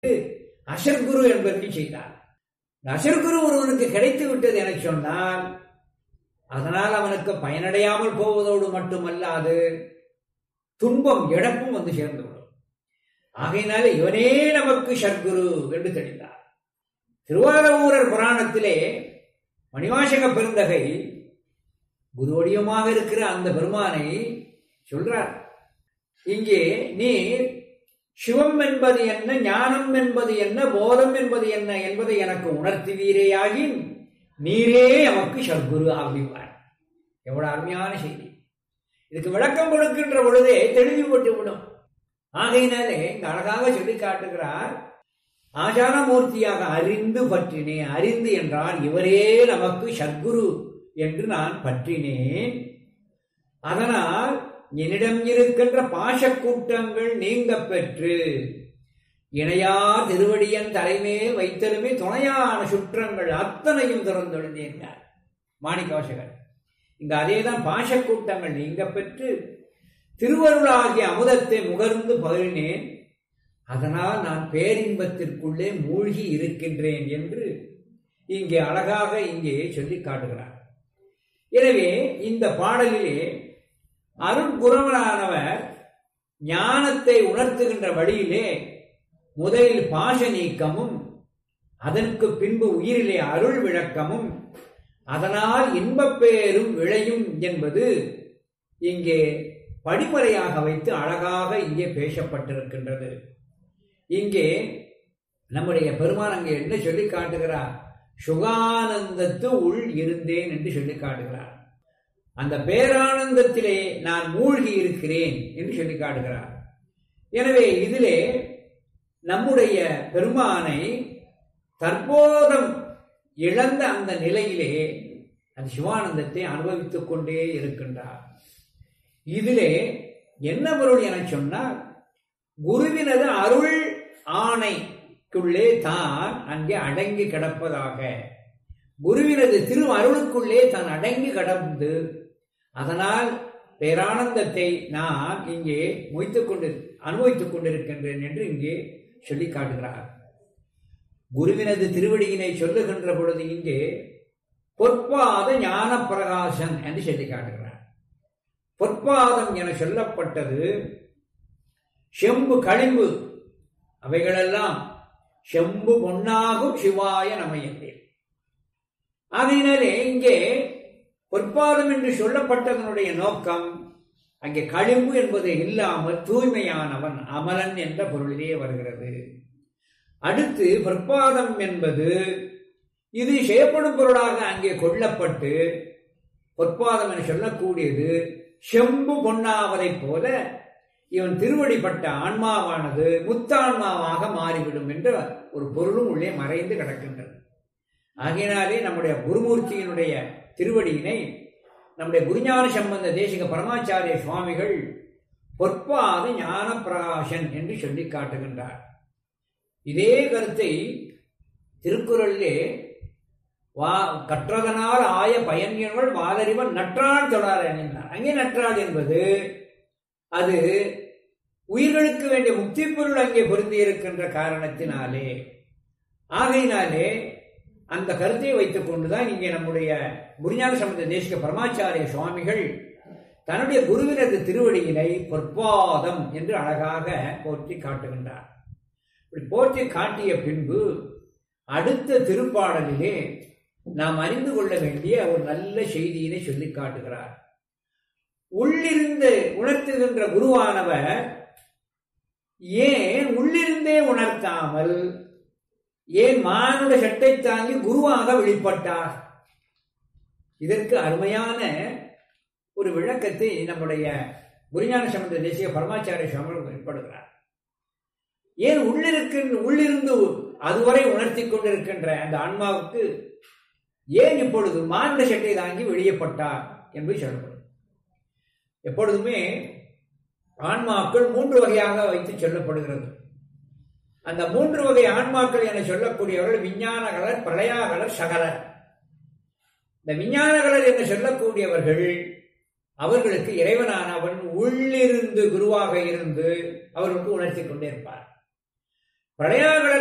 அசர்குரு என்பதற்கு செய்தார் இந்த அசர்குரு ஒருவனுக்கு கிடைத்து விட்டது என சொன்னால் அதனால் அவனுக்கு பயனடையாமல் போவதோடு மட்டுமல்லாது துன்பம் இழப்பும் வந்து சேர்ந்துவிடும் ஆகையினால இவனே நமக்கு சர்க்குரு என்று தெரிந்தார் திருவாரூரர் புராணத்திலே மணிவாசக பெருந்தகை குருவடியமாக இருக்கிற அந்த பெருமானை சொல்றார் இங்கே நீர் சிவம் என்பது என்ன ஞானம் என்பது என்ன போதம் என்பது என்ன என்பதை எனக்கு உணர்த்துவீரேயாகின் நீரே நமக்கு சர்க்குரு ஆகிவார் எவ்வளவு அருமையான செய்தி இதுக்கு விளக்கம் கொடுக்கின்ற பொழுதே தெளிவுபட்டு விடும் ஆகையினாலே இங்க அழகாக சொல்லி காட்டுகிறார் ஆச்சாரமூர்த்தியாக அறிந்து பற்றினேன் அறிந்து என்றால் இவரே நமக்கு சத்குரு என்று நான் பற்றினேன் அதனால் என்னிடம் இருக்கின்ற பாசக்கூட்டங்கள் நீங்க பெற்று இணையா திருவடியன் தலைமேல் வைத்தலுமே துணையான சுற்றங்கள் அத்தனையும் திறந்தொழிந்தேன் மாணிக்கவாசகர் இங்க அதேதான் பாசக்கூட்டங்கள் நீங்க பெற்று திருவருளாகிய அமுதத்தை முகர்ந்து பகிர்னேன் அதனால் நான் பேரின்பத்திற்குள்ளே மூழ்கி இருக்கின்றேன் என்று இங்கே அழகாக இங்கே சொல்லி காட்டுகிறார் எனவே இந்த பாடலிலே அருட்குரவனானவர் ஞானத்தை உணர்த்துகின்ற வழியிலே முதலில் பாச நீக்கமும் அதற்கு பின்பு உயிரிலே அருள் விளக்கமும் அதனால் இன்பப்பேரும் விளையும் என்பது இங்கே படிமுறையாக வைத்து அழகாக இங்கே பேசப்பட்டிருக்கின்றது இங்கே நம்முடைய பெருமான் அங்கே என்ன சொல்லி காட்டுகிறார் சுகானந்தத்து உள் இருந்தேன் என்று சொல்லி காட்டுகிறார் அந்த பேரானந்தத்திலே நான் மூழ்கி இருக்கிறேன் என்று சொல்லி காட்டுகிறார் எனவே இதிலே நம்முடைய பெருமானை தற்போதம் இழந்த அந்த நிலையிலே அந்த சிவானந்தத்தை அனுபவித்துக் கொண்டே இருக்கின்றார் இதிலே என்ன பொருள் என சொன்னால் குருவினது அருள் ஆணைக்குள்ளே தான் அங்கே அடங்கி கிடப்பதாக குருவினது திரு அருளுக்குள்ளே தான் அடங்கி கிடந்து அதனால் பேரானந்தத்தை நான் இங்கே மொய்த்துக் கொண்டு அனுபவித்துக் கொண்டிருக்கின்றேன் என்று இங்கே சொல்லி காட்டுகிறார் குருவினது திருவடியினை சொல்லுகின்ற பொழுது இங்கே பொற்பாத ஞான பிரகாசன் என்று சொல்லி காட்டுகிறார் பொற்பாதம் என சொல்லப்பட்டது செம்பு களிம்பு அவைகளெல்லாம் செம்பு பொன்னாகும் சிவாய நமையந்தே ஆகையினாலே இங்கே பொற்பாதம் என்று சொல்லப்பட்டதனுடைய நோக்கம் அங்கே களிம்பு என்பது இல்லாமல் தூய்மையானவன் அமலன் என்ற பொருளிலே வருகிறது அடுத்து பொற்பாதம் என்பது இது செய்யப்படும் பொருளாக அங்கே கொள்ளப்பட்டு பொற்பாதம் என சொல்லக்கூடியது செம்பு பொன்னாவதைப் போல இவன் திருவடிப்பட்ட ஆன்மாவானது முத்தான்மாவாக மாறிவிடும் என்ற ஒரு பொருளும் உள்ளே மறைந்து கிடக்கின்றது ஆகையினாலே நம்முடைய குருமூர்த்தியினுடைய திருவடியினை நம்முடைய குருஞான சம்பந்த தேசிக பரமாச்சாரிய சுவாமிகள் பொற்பாத ஞான பிரகாசன் என்று சொல்லி காட்டுகின்றார் இதே கருத்தை திருக்குறளிலே வா கற்றதனால் ஆய பயன்கள் வாதறிவன் நற்றாள் தொடர் என்கிறார் அங்கே நற்றாள் என்பது அது உயிர்களுக்கு வேண்டிய முக்தி பொருள் அங்கே பொருந்தி இருக்கின்ற காரணத்தினாலே ஆகையினாலே அந்த கருத்தை வைத்துக் கொண்டுதான் இங்கே நம்முடைய குருஞான சம்பந்த தேசிக பரமாச்சாரிய சுவாமிகள் தன்னுடைய குருவினது திருவடியினை பொற்பாதம் என்று அழகாக போற்றி காட்டுகின்றார் இப்படி போற்றி காட்டிய பின்பு அடுத்த திருப்பாடலிலே நாம் அறிந்து கொள்ள வேண்டிய ஒரு நல்ல செய்தியினை சொல்லி காட்டுகிறார் உள்ளிருந்து உணர்த்துகின்ற குருவானவர் ஏன் உள்ளிருந்தே உணர்த்தாமல் ஏன் மானுட சட்டை தாங்கி குருவாக வெளிப்பட்டார் இதற்கு அருமையான ஒரு விளக்கத்தை நம்முடைய குருஞான சம்பந்த தேசிய பரமாச்சாரிய சுவாமிகள் வெளிப்படுகிறார் ஏன் உள்ளிருக்கின்ற உள்ளிருந்து அதுவரை உணர்த்தி கொண்டிருக்கின்ற அந்த ஆன்மாவுக்கு ஏன் இப்பொழுது மானுட சட்டை தாங்கி வெளியப்பட்டார் என்று சொல்லப்படும் எப்பொழுதுமே ஆன்மாக்கள் மூன்று வகையாக வைத்து சொல்லப்படுகிறது அந்த மூன்று வகை ஆன்மாக்கள் என சொல்லக்கூடியவர்கள் விஞ்ஞானகலர் பிரளயாகலர் சகலர் இந்த விஞ்ஞானகலர் என்று சொல்லக்கூடியவர்கள் அவர்களுக்கு இறைவனானவன் உள்ளிருந்து குருவாக இருந்து அவர்களுக்கு உணர்த்தி கொண்டே இருப்பார் பழையாளர்